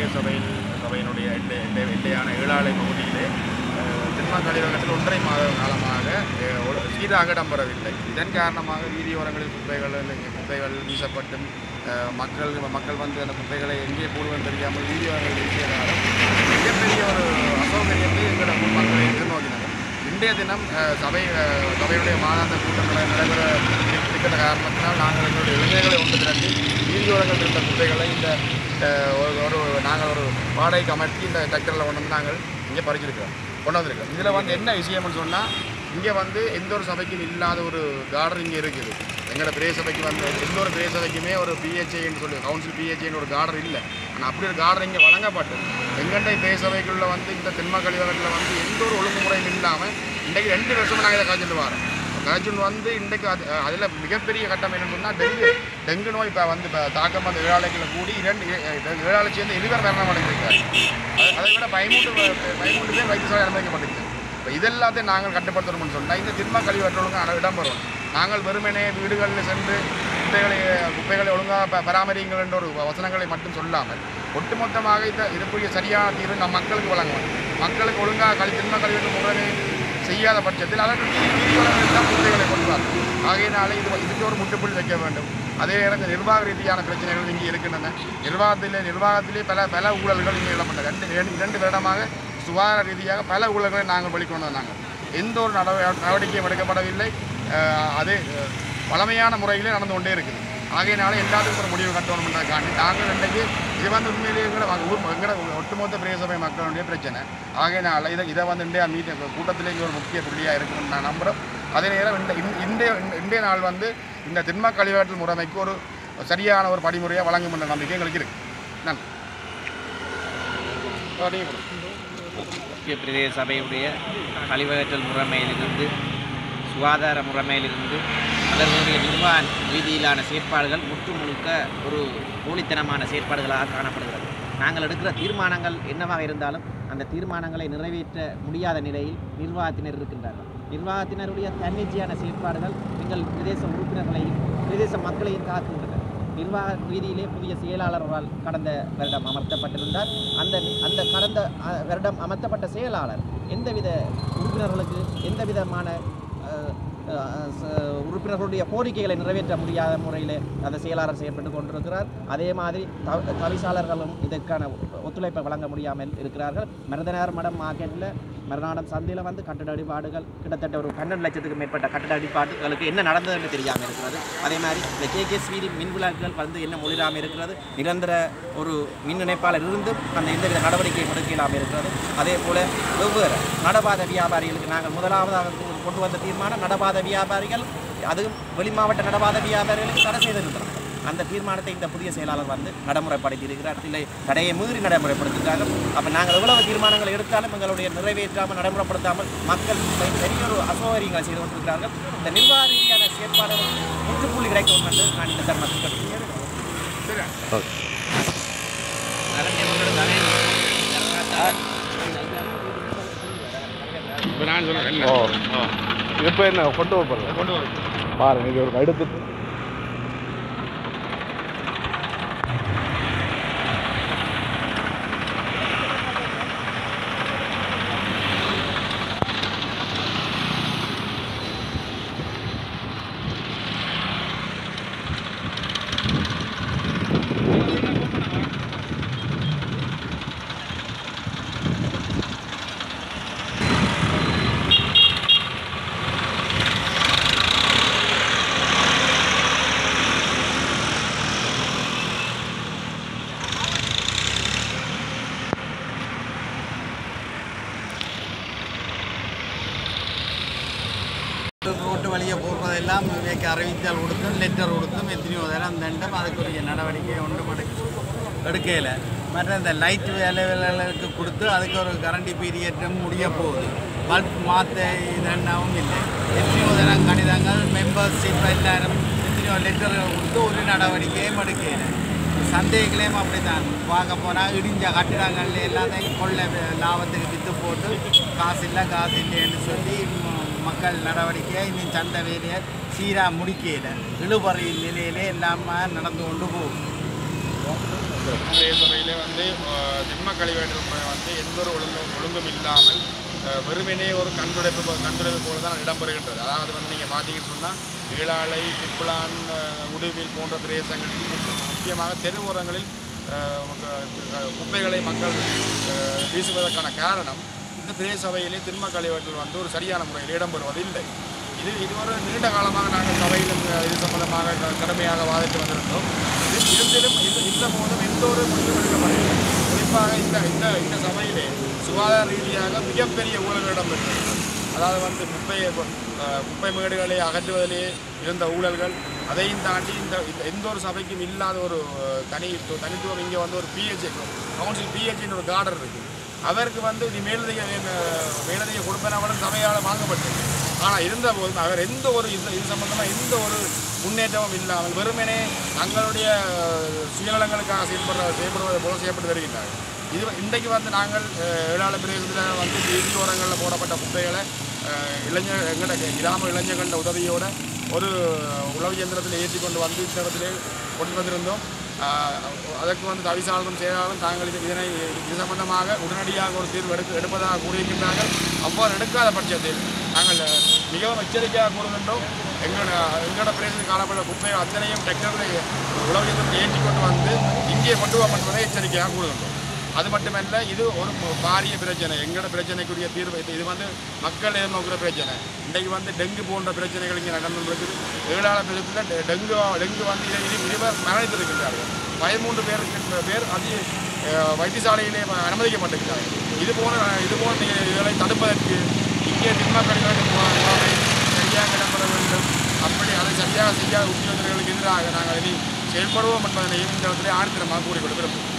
சபையில் சபையினுடைய எல்லை எல்லை எல்லையான ஏழாலை பகுதியிலே அஹ், தென்மா கழிவகத்தில் ஒன்றரை மாத காலமாக அஹ், ஒரு சீராக இடம்பெறவில்லை இதன் காரணமாக வீதியோரங்களில் குப்பைகள் குப்பைகள் வீசப்பட்டும் அஹ், மக்கள் மக்கள் வந்து அந்த குப்பைகளை எங்கே போடுவது தெரியாமல் வீதியோரங்கள் வீசியதாலும் மிகப்பெரிய ஒரு அசௌகரியத்தை எங்களோட ஊர் மக்களை எதிர்நோக்கினாங்க இன்றைய தினம் அஹ், சபை அஹ், சபையுடைய மாதாந்த கூட்டம் நட- நடைபெற இருக்கின்ற காரணத்தினால் நாங்கள் எங்களுடைய இளைஞர்களை ஒன்று திரட்டி வீதியோரங்கள் இருந்த குப்பைகளை இந்த அஹ், ஒரு- ஒரு நாங்கள் ஒரு வாடகைக்கு அமர்த்தி இந்த டிராக்டரில் கொண்டு வந்து நாங்கள் இங்கே பறிச்சிருக்கிறோம் கொண்டு வந்திருக்கோம் இதில் வந்து என்ன விஷயம்னு சொன்னால் இங்கே வந்து எந்த ஒரு சபைக்கும் இல்லாத ஒரு கார்டன் இங்கே இருக்குது எங்களோட பிரே சபைக்கு வந்து எந்த ஒரு பிரே சபைக்குமே ஒரு பிஹெச்ஏன்னு சொல்லி கவுன்சில் பிஹெச்ஏன்னு ஒரு கார்டன் இல்லை ஆனால் அப்படி ஒரு கார்டன் இங்கே வழங்கப்பட்டு எங்கண்டை பிரே சபைக்குள்ள வந்து இந்த தென்ம கழிவகத்தில் வந்து எந்த ஒரு ஒழுங்குமுறையும் இல்லாமல் இன்றைக்கு ரெண்டு வருஷமாக நாங்கள் இதை காய்ச்சிட்டு வரோம் காய்ச்சல் வந்து இன்றைக்கு அது அதில் மிகப்பெரிய கட்டம் என்னன்னு சொன்னால் டெங்கு டெங்கு நோய் இப்போ வந்து இப்போ தாக்கம் வந்து ஏழாளைகளை கூடி இரண்டு ஏழாளை சேர்ந்து இருவர் மரணம் அடைந்திருக்காரு அது- அதை விட பதிமூன்று ப- பதிமூன்று பேர் வைத்தியசாலை அனுமதிக்கப்பட்டிருக்கு இப்போ இதெல்லாத்தையும் நாங்கள் கட்டுப்படுத்தணும்னு சொன்னால் இந்த திரும்ப கழிவற்றொழுங்கு அன இடம் வரும் நாங்கள் வெறுமனே வீடுகளில் சென்று குப்பைகளை குப்பைகளை ஒழுங்காக ப பராமரியுங்கள் என்ற ஒரு வசனங்களை மட்டும் சொல்லாமல் ஒட்டுமொத்தமாக இந்த இதுக்குரிய சரியான தீர்வு நம் மக்களுக்கு வழங்கணும் மக்களுக்கு ஒழுங்காக கழி திரும்ப கழிவற்ற முறையை செய்யாத பட்சத்தில் அதற்கு வீதியோரங்களில் தான் குப்பைகளை கொண்டு வரும் ஆகையினால இது இதுக்கு ஒரு முட்டுப்புள்ளி வைக்க வேண்டும் அதே நேரம் இந்த நிர்வாக ரீதியான பிரச்சனைகள் இங்கே இருக்கின்றன நிர்வாகத்திலே நிர்வாகத்திலே பல பல ஊழல்கள் இங்கே இடம்பெற்ற ரெண்டு இரண்டு இரண்டு வருடமாக சுகாதார ரீதியாக பல ஊழல்களை நாங்கள் வெளிக்கொண்டு வந்தாங்க எந்த ஒரு நடவ- நடவடிக்கையும் எடுக்கப்படவில்லை அஹ் அது அஹ், பழமையான முறையிலே நடந்து கொண்டே இருக்குது ஆகையினால எல்லாத்துக்கும் ஒரு முடிவு கட்டணும்ன்றதுக்காண்டி நாங்கள் இன்றைக்கு இது வந்து உண்மையிலேயே எங்களோட ம- ஊர் எங்களோட ஒட்டுமொத்த பிரேசபை மக்களுடைய பிரச்சனை ஆகையினால இதை இதை வந்து இந்தியா மீட் கூட்டத்திலே இங்கே ஒரு முக்கிய புள்ளியாக இருக்கும்னு நான் நம்புகிறேன் அதே நேரம் இந்த இந்த- இன்றைய இன்றைய நாள் வந்து இந்த திண்ம கழிவாற்றல் முறைமைக்கு ஒரு சரியான ஒரு படிமுறையை வழங்கும் என்ற நம்பிக்கை எங்களுக்கு இருக்கு நன்றி ஆ, நீங்க போடுங்க. முக்கிய பிரதேச சபையுடைய கழிவகற்றல் முறைமையிலிருந்து சுகாதார முறைமையிலிருந்து அவர்களுடைய நிர்வாக ரீதியிலான செயற்பாடுகள் முற்று முழுக்க ஒரு போலித்தனமான செயற்பாடுகளாக காணப்படுகிறது நாங்கள் எடுக்கிற தீர்மானங்கள் என்னவாக இருந்தாலும் அந்த தீர்மானங்களை நிறைவேற்ற முடியாத நிலையில் நிர்வாகத்தினர் இருக்கின்றார்கள் நிர்வாகத்தினருடைய தன்னிச்சையான செயற்பாடுகள் எங்கள் பிரதேச உறுப்பினர்களையும் பிரதேச மக்களையும் தாக்குகின்றன நிர்வாக ரீதியிலே புதிய செயலாளரால் கடந்த வருடம் அமர்த்தப்பட்டிருந்தார் அந்த அந்த கடந்த அஹ், வருடம் அமர்த்தப்பட்ட செயலாளர் எந்தவித உறுப்பினர்களுக்கு எந்த விதமான அஹ், அஹ், ச- உறுப்பினர்களுடைய கோரிக்கைகளை நிறைவேற்ற முடியாத முறையில் அந்த செயலாளர் செயல்பட்டு கொண்டிருக்கிறார் அதே மாதிரி தவ- தவிசாளர்களும் இதற்கான ஒத்துழைப்பை வழங்க முடியாமல் இருக்கிறார்கள் மருதனார் மடம் மார்க்கெட்டில் மறுநாடம் சந்தையில் வந்து கட்டட அடிபாடுகள் கிட்டத்தட்ட ஒரு பன்னெண்டு லட்சத்துக்கு மேற்பட்ட கட்டட அடிபாடுகளுக்கு என்ன நடந்ததுன்னு தெரியாமல் இருக்கிறது அதே மாதிரி இந்த கேகேஎஸ் வீதி மின் விளக்குகள் வந்து என்ன மொழியாமல் இருக்கிறது நிரந்தர ஒரு மின் இணைப்பாளர் இருந்தும் அந்த எந்தவித நடவடிக்கையும் எடுக்க இல்லாமல் இருக்கிறது அதே போல் வெவ்வேறு நடபாத வியாபாரிகளுக்கு நாங்கள் முதலாவதாக கொ- கொண்டு வந்த தீர்மானம் நடபாத வியாபாரிகள் அதுவும் வெளி மாவட்ட நடபாத வியாபாரிகளுக்கு தடை செய்திருக்கிறாங்க அந்த தீர்மானத்தை இந்த புதிய செயலாளர் வந்து நடைமுறைப்படுத்தி இருக்கிறார் இல்லை தடையை மீறி நடைமுறைப்படுத்துகிறார்கள் அப்போ நாங்கள் எவ்வளவு தீர்மானங்கள் எடுத்தாலும் எங்களுடைய நிறைவேற்றாமல் நடைமுறைப்படுத்தாமல் மக்கள் பெ- பெரிய ஒரு அசௌகரியங்களை செய்து கொண்டிருக்கிறார்கள் இந்த நிர்வாக ரீதியான செயற்பாடுகள் முற்றுப்புள்ளி கிடைக்கும் என்று நான் இந்த தருணத்தில் கேட்டுக்கொள்கிறேன். இப்போ நான் சொல்கிறேன் ஓ இப்போ என்ன கொண்டு போகிறேன் கொண்டு வரும் பாருங்க இது ஒரு எடுத்து ரோட்டு வழியே போகிறதெல்லாம் இவைக்கு அறிவித்தல் கொடுத்தும் லெட்டர் கொடுத்தும் எத்தனையோ தரம் தண்டம் அதுக்குரிய நடவடிக்கை ஒன்றும் எடுக்க எடுக்கையில் மற்ற இந்த லைட் வேலை வேலைகளுக்கு கொடுத்து அதுக்கு ஒரு கரண்டி பீரியட்டும் முடிய போகுது பல்ப் மாற்ற இதெல்லாம் இல்லை எத்தனையோ தரம் கடிதங்கள் மெம்பர்ஷிப் எல்லாரும் எத்தனையோ லெட்டர்கள் கொடுத்து ஒரு நடவடிக்கையும் எடுக்கையில் சந்தேகங்களையும் அப்படித்தான் பார்க்க போனால் இடிஞ்ச கட்டிடங்கள்ல எல்லாத்தையும் கொள்ள லாபத்துக்கு விற்று போட்டு காசு இல்லை காசு இல்லைன்னு சொல்லி ம- மக்கள் நடவடிக்கையை இன்னும் சந்தை வேலையை சீராக முடிக்கையில் இழுபறி நிலையிலே எல்லாமே நடந்து கொண்டு போகும் சபையிலே வந்து அஹ், திண்ம கழிவேற்று முறை வந்து எந்த ஒரு ஒழுங்கும் ஒழுங்கும் இல்லாமல் அஹ், வெறுமனே ஒரு கண்டுடைப்பு போ- கண்டுடைப்பு போல தான் இடம்பெறுகின்றது அதாவது வந்து நீங்கள் பார்த்தீங்கன்னு சொன்னால் ஈழாலை திப்புலான் அஹ், உடுவில் போன்ற பிரதேசங்களில் முக்கிய- முக்கியமாக தெருவோரங்களில் அஹ், கு- குப்பைகளை மக்கள் அஹ், வீசுவதற்கான காரணம் இந்த பிரதேச சபையிலே திண்ம கழிவேற்றல் வந்து ஒரு சரியான முறையில் இடம்பெறுவதில்லை இது இது ஒரு நீண்ட காலமாக நாங்கள் சபையில் இந்த இது சம்பந்தமாக க- கடுமையாக வாதிட்டு வந்திருந்தோம் இது இருந்திலும் இது இந்த போதும் எந்த ஒரு முடிவும் எடுக்கப்படவில்லை குறிப்பாக இந்த இந்த இந்த சபையிலே சுகாதார ரீதியாக மிகப்பெரிய ஊழல் இடம்பெற்றிருக்கிறது அதாவது வந்து குப்பையை அஹ், குப்பை மேடுகளை அகற்றுவதிலே இருந்த ஊழல்கள் அதையும் தாண்டி இந்த இந்த எந்த ஒரு சபைக்கும் இல்லாத ஒரு அஹ், தனி தனித்துவம் இங்கே வந்து ஒரு பிஹெச்ஏ கவுன்சில் பிஹெச்னு ஒரு கார்டர் இருக்குது அவருக்கு வந்து இது மேலதிக அஹ், மேலதிக கொடுப்பனவளும் சபையால் வாங்கப்பட்டது ஆனால் இருந்த போதும் அவர் எந்த ஒரு இது இது சம்பந்தமாக எந்த ஒரு முன்னேற்றமும் இல்லாமல் வெறுமனே தங்களுடைய அஹ், சுயநலங்களுக்காக செயல்படுற செயல்படுவதை போல செயல்பட்டு வருகின்றார்கள் இது இன்றைக்கு வந்து நாங்கள் அஹ், ஏழாள பிரதேசத்தில் வந்து வீதியோரங்களில் போடப்பட்ட குப்பைகளை அஹ், இளைஞர் எங்கட கிராம இளைஞர்கள உதவியோட ஒரு உளவு இயந்திரத்தில் ஏற்றி கொண்டு வந்து இந்த இடத்திலே கொண்டு வந்திருந்தோம் ஆஹ் அதற்கு வந்து தவிசாளரும் செயலாளரும் தாங்கள் இது இதனை இது சம்பந்தமாக உடனடியாக ஒரு தீர்வு எடுக்க எடுப்பதாக கூறியிருக்கின்றார்கள் அவ்வாறு எடுக்காத பட்சத்தில் நாங்கள் மிகவும் எச்சரிக்கையாக கூறுகின்றோம் எங்கள் எங்களோட பிரதேசத்தில் காணப்பட்ட குப்பை அத்தனையும் டிராக்டரில் உழவு இயந்திரத்தில் ஏற்றி கொண்டு வந்து இங்கே கொண்டு வர என்பதை எச்சரிக்கையாக கூறுகின்றோம் அது மட்டுமல்ல இது ஒரு பாரிய பிரச்சனை எங்களோட பிரச்சனைக்குரிய தீர்வு இது இது வந்து மக்கள் எதிர்நோக்கிற பிரச்சனை இன்றைக்கு வந்து டெங்கு போன்ற பிரச்சனைகள் இங்கே நடந்து இருக்குது ஏழாள பிரதேசத்தில் டெங்கு டெங்கு வந்து இதை இரு- இருவர் மரணித்திருக்கின்றார்கள் பதிமூன்று பேருக்கு பேர் அது அஹ், வைத்தியசாலையிலே அனுமதிக்கப்பட்டிருக்கிறார்கள் இது போன இது போன்ற இதுகளை தடுப்பதற்கு இங்கே திண்ம கழிவுகள் முகாமை சரியாக இடம்பெற வேண்டும் அப்படி அதை சரியாக செய்யாத உத்தியோகர்களுக்கு எதிராக நாங்கள் இனி செயல்படுவோம் என்பதனையும் இந்த இடத்திலே ஆணித்தரமாக கூறிக்கொள்ள விரும்புகிறோம்